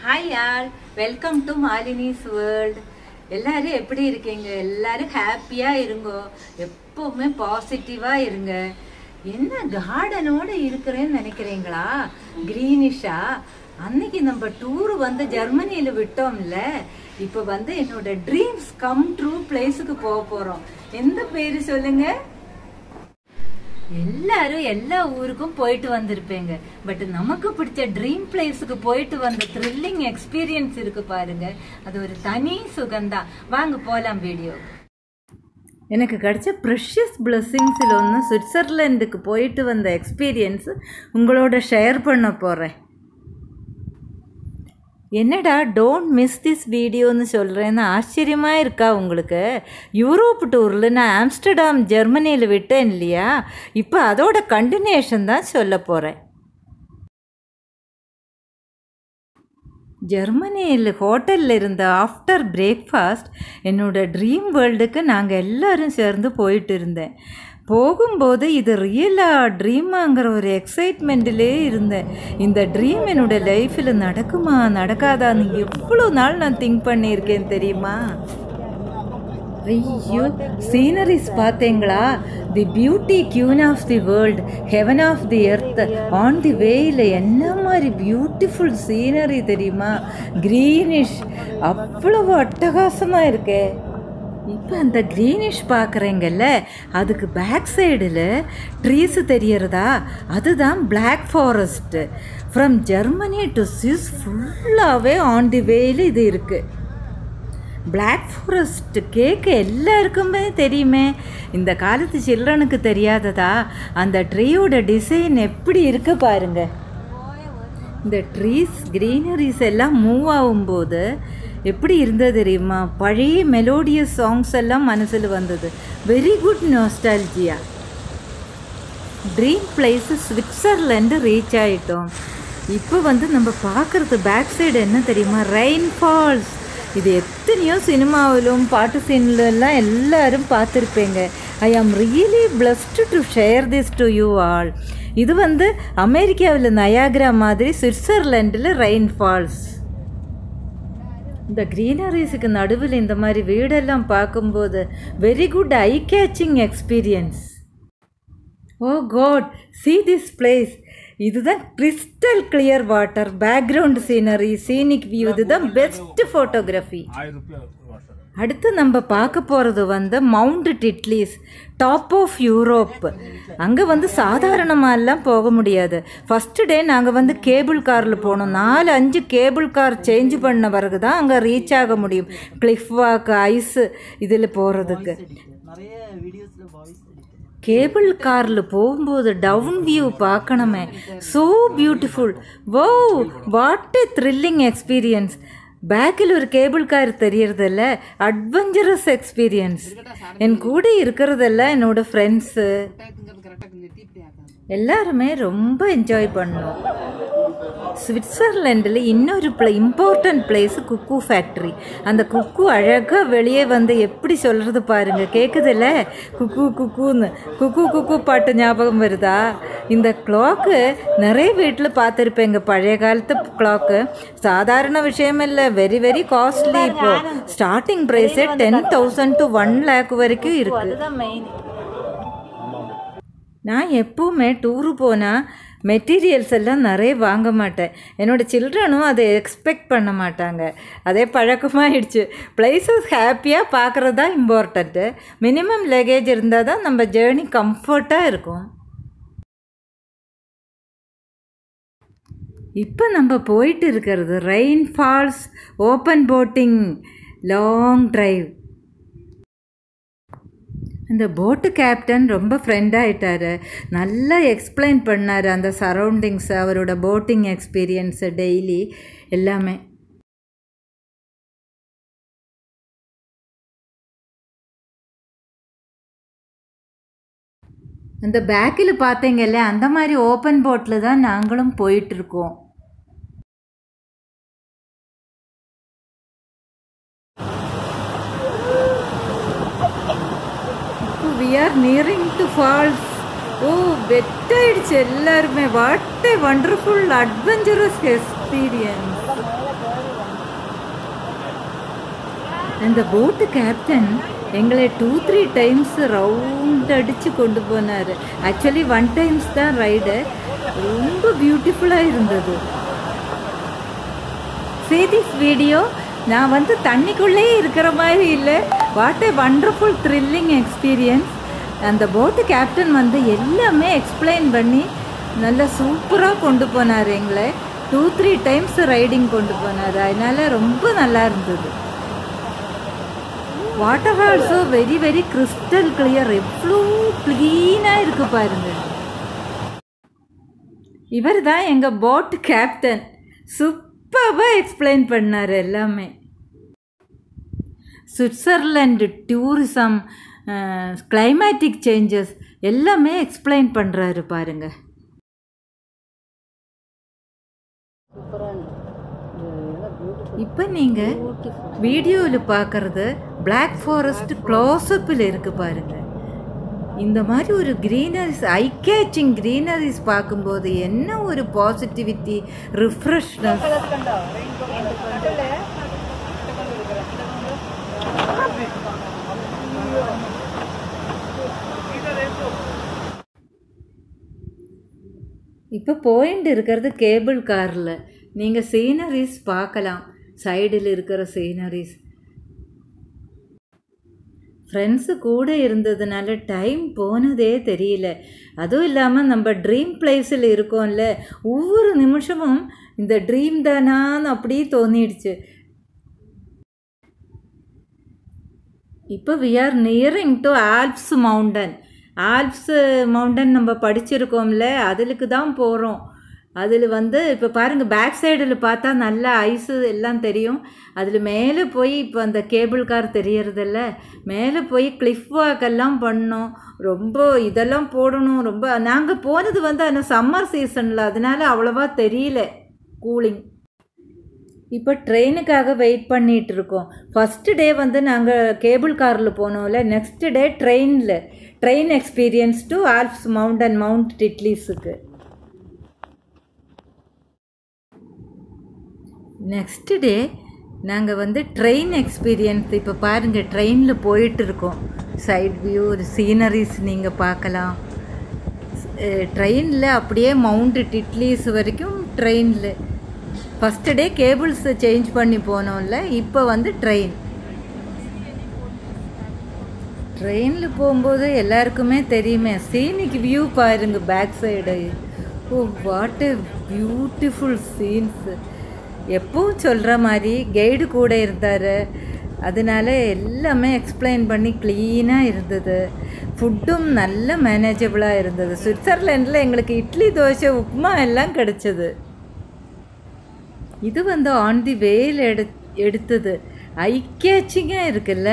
hi all welcome to Malini's world எல்லாரும் எப்படி இருக்கீங்க எல்லாரும் ஹாப்பியா இருங்கோ எப்பவுமே பாசிட்டிவா இருங்க என்ன கார்டனோட இருக்கிறேன்னு நினைக்கிறீங்களா கிரீனிஷா அன்னைக்கு நம்ம டூர் வந்து ஜெர்மனியில விட்டோம்ல இப்ப வந்து என்னோட ட்ரீம்ஸ் கம் ட்ரூ பிளேஸுக்கு போக போறோம் எந்த பேரு சொல்லுங்க எல்லாரும் எல்லா ஊருக்கும் போயிட்டு வந்திருப்பீங்க பட் நமக்கு பிடிச்ச ட்ரீம் பிளேஸுக்கு போயிட்டு வந்த த்ரில்லிங் எக்ஸ்பீரியன்ஸ் இருக்கு பாருங்க அது ஒரு தனி சுகம்தான் வாங்க போலாம் வீடியோ எனக்கு கிடைச்ச ப்ரெஷியஸ் பிளெஸ்ஸிங்ஸில் ஒன்று சுவிட்சர்லாண்டுக்கு போயிட்டு வந்த எக்ஸ்பீரியன்ஸ் உங்களோட ஷேர் பண்ண போகிறேன் என்னடா டோன்ட் மிஸ் திஸ் வீடியோன்னு சொல்கிறேன்னு ஆச்சரியமாக இருக்கா உங்களுக்கு யூரோப் டூரில் நான் ஆம்ஸ்டர்டாம் ஜெர்மனியில் விட்டேன் இல்லையா இப்போ அதோட கண்டினியூஷன் தான் சொல்ல போகிறேன் ஜெர்மனியில் ஹோட்டலில் இருந்த ஆஃப்டர் பிரேக்ஃபாஸ்ட் என்னோட ட்ரீம் வேர்ல்டுக்கு நாங்கள் எல்லாரும் சேர்ந்து போயிட்டு இருந்தேன் போகும்போது இது ரியலா ட்ரீமாங்கிற ஒரு எக்ஸைட்மெண்ட்டிலே இருந்தேன் இந்த ட்ரீம் என்னோட லைஃப்பில் நடக்குமா நடக்காதான்னு எவ்வளோ நாள் நான் திங்க் பண்ணியிருக்கேன் தெரியுமா ஐயோ சீனரிஸ் பார்த்தீங்களா the beauty queen of the world heaven of the earth on the வேயில் என்ன மாதிரி பியூட்டிஃபுல் சீனரி தெரியுமா க்ரீனிஷ் அவ்வளவு அட்டகாசமாக இருக்கே இப்போ அந்த க்ரீனிஷ் பார்க்குறீங்கல்ல அதுக்கு பேக் சைடில் ட்ரீஸு தெரியறதா அதுதான் Black Forest from Germany to Swiss ஃபுல்லாகவே ஆன் தி வேயில் இது இருக்குது பிளாக் ஃபாரஸ்ட் கேக்கு எல்லாருக்குமே தெரியுமே இந்த காலத்து சில்ட்ரனுக்கு தெரியாததா அந்த ட்ரீயோட டிசைன் எப்படி இருக்கு பாருங்க இந்த ட்ரீஸ் க்ரீனரிஸ் எல்லாம் மூவ் ஆகும்போது எப்படி இருந்தது தெரியுமா பழைய மெலோடியஸ் சாங்ஸ் எல்லாம் மனசில் வந்தது very good nostalgia dream place Switzerland reach ஆகிட்டோம் இப்போ வந்து நம்ம பார்க்குறது பேக் சைடு என்ன தெரியுமா ரெயின் ஃபால்ஸ் இது எத்தனையோ சினிமாவிலும் பாட்டு சீன்லெல்லாம் எல்லாரும் பார்த்துருப்பீங்க I am really blessed to share this to you all இது வந்து அமெரிக்காவில் நயாகிரா மாதிரி சுவிட்சர்லாண்டில் ரெயின் ஃபால்ஸ் இந்த க்ரீனரிஸுக்கு நடுவில் இந்த மாதிரி வீடெல்லாம் பார்க்கும்போது very good eye catching experience oh God see this place இதுதான் crystal clear water background scenery scenic view இதுதான் பெஸ்ட் ஃபோட்டோகிராஃபி அடுத்து நம்ம பார்க்க போகிறது வந்து mount Titlis top of Europe அங்கே வந்து சாதாரணமாகலாம் போக முடியாது ஃபஸ்ட்டு டே நாங்கள் வந்து கேபிள் காரில் போனோம் நாலு அஞ்சு கேபிள் கார் சேஞ்ச் பண்ண பிறகு தான் அங்கே ரீச் ஆக முடியும் கிளிஃப் வாக் ஐஸு இதில் போகிறதுக்கு கேபிள் காரில் போகும்போது டவுன் வியூ பார்க்கணுமே so beautiful wow what a thrilling experience பேக்கில் ஒரு கேபிள் கார் தெரியறதில்ல அட்வென்ச்சரஸ் எக்ஸ்பீரியன்ஸ் என் கூட இருக்கிறதெல்லாம் என்னோட ஃப்ரெண்ட்ஸு எல்லாருமே ரொம்ப என்ஜாய் பண்ணோம் சுவிட்சர்லாண்டில் இன்னொரு play important place cuckoo factory அந்த குக்கு அழகாக வெளியே வந்து எப்படி சொல்கிறது பாருங்கள் கேட்குதுல்ல குக்கு குக்குன்னு குக்கு குக்கு பாட்டு ஞாபகம் வருதா இந்த கிளாக்கு நிறைய வீட்டில் பார்த்துருப்பேங்க பழைய காலத்து கிளாக்கு சாதாரண விஷயம் இல்லை வெரி வெரி காஸ்ட்லி இப்போ ஸ்டார்டிங் ப்ரைஸே ten thousand to one lakh வரைக்கும் இருக்குது நான் எப்போவுமே டூரு போனால் மெட்டீரியல்ஸ் எல்லாம் நிறைய வாங்க மாட்டேன் என்னோடய சில்ட்ரனும் அதை எக்ஸ்பெக்ட் பண்ண மாட்டாங்க அதே பழக்கமாகிடுச்சு பிளேசஸ் ஹாப்பியாக பார்க்குறது தான் இம்பார்ட்டண்ட்டு மினிமம் லெகேஜ் இருந்தால் தான் நம்ம ஜேர்னி கம்ஃபர்ட்டாக இருக்கும் இப்போ நம்ம போயிட்டு இருக்கிறது rain falls open boating long drive அந்த போட்டு கேப்டன் ரொம்ப ஃப்ரெண்டாகிட்டார் நல்லா எக்ஸ்பிளைன் பண்ணார் அந்த சரௌண்டிங்ஸ் அவரோட போட்டிங் எக்ஸ்பீரியன்ஸு டெய்லி எல்லாமே அந்த பேக்கில் பார்த்தீங்கல்ல அந்த மாதிரி ஓப்பன் போட்டில் தான் நாங்களும் போயிட்டுருக்கோம் we are nearing to falls oh வெட்டாயிடுச்சு எல்லாருமே what a wonderful adventurous experience அந்த போட்டு கேப்டன் எங்களை டூ த்ரீ டைம்ஸ் ரவுண்ட் அடித்து கொண்டு போனார் ஆக்சுவலி ஒன் டைம்ஸ் தான் ரைடு ரொம்ப பியூட்டிஃபுல்லாக இருந்தது see this வீடியோ நான் வந்து தண்ணிக்குள்ளேயே இருக்கிற மாதிரி இல்லை what a wonderful thrilling experience அந்த போட்டு கேப்டன் வந்து எல்லாமே எக்ஸ்பிளைன் பண்ணி நல்லா சூப்பராக கொண்டு போனார் எங்களை டூ த்ரீ டைம்ஸ் ரைடிங் கொண்டு போனார் அதனால ரொம்ப நல்லா இருந்தது water also very very crystal clear எவ்வளோ க்ளீனாக இருக்கு பாருங்க இவர் தான் எங்கள் போட் கேப்டன் சூப்பராக எக்ஸ்பிளைன் பண்ணார் எல்லாமே சுவிட்சர்லாண்டு டூரிசம் கிளைமேட்டிக் சேஞ்சஸ் எல்லாமே எக்ஸ்பிளைன் பண்ணுறாரு பாருங்க இப்போ நீங்கள் வீடியோவில் பார்க்குறது பிளாக் ஃபாரஸ்ட் க்ளோஸ்அப்பில் இருக்கு பாருங்க இந்த மாதிரி ஒரு க்ரீனரிஸ் ஐ கேச்சிங் க்ரீனரிஸ் பார்க்கும்போது என்ன ஒரு பாசிட்டிவிட்டி ரிஃப்ரெஷ்னஸ் இப்போ போயிண்ட் இருக்கிறது கேபிள் காரில் நீங்கள் சீனரிஸ் பார்க்கலாம் சைடில் இருக்கிற சீனரிஸ் ஃப்ரெண்ட்ஸு கூட இருந்ததுனால டைம் போனதே தெரியல அதுவும் இல்லாமல் நம்ம ட்ரீம் பிளேஸில் இருக்கோம்ல ஒவ்வொரு நிமிஷமும் இந்த ட்ரீம் தானான்னு அப்படியே தோணிடுச்சு இப்போ we are nearing to Alps mountain Alps mountain நம்ம படிச்சிருக்கோம்ல அதுக்கு தான் போகிறோம் அதில் வந்து இப்போ பாருங்கள் பேக் சைடில் பார்த்தா நல்லா ஐஸு எல்லாம் தெரியும் அதில் மேலே போய் இப்போ அந்த கேபிள் கார் தெரியறதில்ல மேலே போய் கிளிஃப் வாக்கெல்லாம் பண்ணோம் ரொம்ப இதெல்லாம் போடணும் ரொம்ப நாங்கள் போனது வந்து ஆனால் சம்மர் சீசனில் அதனால அவ்வளோவா தெரியல கூலிங் இப்போ ட்ரெயினுக்காக வெயிட் பண்ணிகிட்டு இருக்கோம் ஃபஸ்ட்டு டே வந்து நாங்கள் கேபிள் காரில் போனோம்ல நெக்ஸ்ட் டே ட்ரெயினில் train experience to Alps mountain mount டிட்லீஸுக்கு நெக்ஸ்ட் டே நாங்கள் வந்து ட்ரெயின் எக்ஸ்பீரியன்ஸ் இப்போ பாருங்கள் ட்ரெயினில் போயிட்டு இருக்கோம் சைட் வியூ சீனரிஸ் நீங்கள் பார்க்கலாம் ட்ரெயினில் அப்படியே மவுண்ட் டிட்லீஸ் வரைக்கும் ட்ரெயினில் ஃபஸ்ட்டு டே கேபிள்ஸ் சேஞ்ச் பண்ணி போனோம்ல இப்போ வந்து ட்ரெயின் ட்ரெயினில் போகும்போது எல்லாருக்குமே தெரியுமே சீனிக் வியூ பாருங்க back side oh what a beautiful scenes எப்பவும் சொல்கிற மாதிரி கைடு கூட இருந்தார் அதனால எல்லாமே எக்ஸ்பிளைன் பண்ணி க்ளீனாக இருந்தது ஃபுட்டும் நல்ல மேனேஜபிளாக இருந்தது சுவிட்சர்லாண்டில் எங்களுக்கு இட்லி தோசை உப்புமா எல்லாம் கிடச்சிது இது வந்து ஆன் தி வேயில் எடு எடுத்தது ஐ கேச்சிங்காக இருக்குல்ல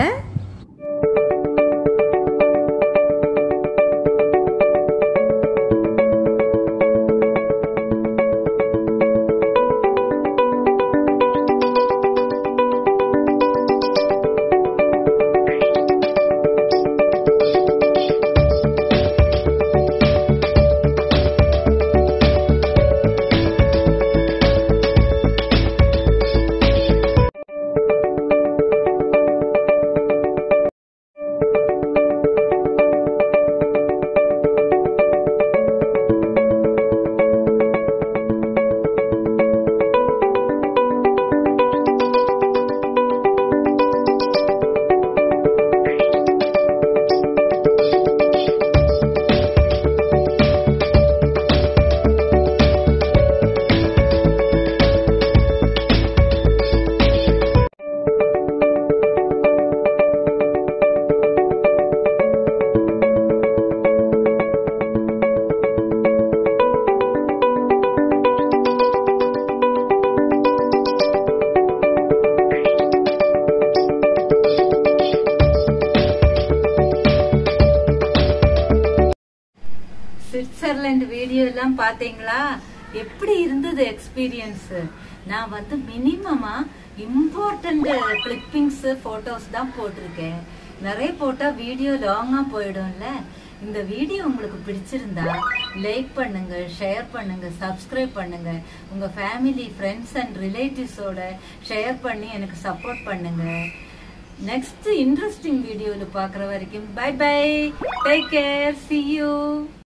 சுவிட்சர்லாந்து வீடியோ எல்லாம் பார்த்தீங்களா எப்படி இருந்தது எக்ஸ்பீரியன்ஸ் நான் வந்து மினிமமா இம்பார்ட்டன்ட் கிளிப்பிங்ஸ் போட்டோஸ் தான் போட்டிருக்கேன் நிறைய போட்டா வீடியோ லாங்கா போயிடும்ல இந்த வீடியோ உங்களுக்கு பிடிச்சிருந்தா லைக் பண்ணுங்க ஷேர் பண்ணுங்க சப்ஸ்கிரைப் பண்ணுங்க உங்க ஃபேமிலி ஃப்ரெண்ட்ஸ் அண்ட் ரிலேட்டிவ்ஸோட ஷேர் பண்ணி எனக்கு சப்போர்ட் பண்ணுங்க நெக்ஸ்ட் இன்ட்ரெஸ்டிங் வீடியோவில் பார்க்குற வரைக்கும் bye bye take care see you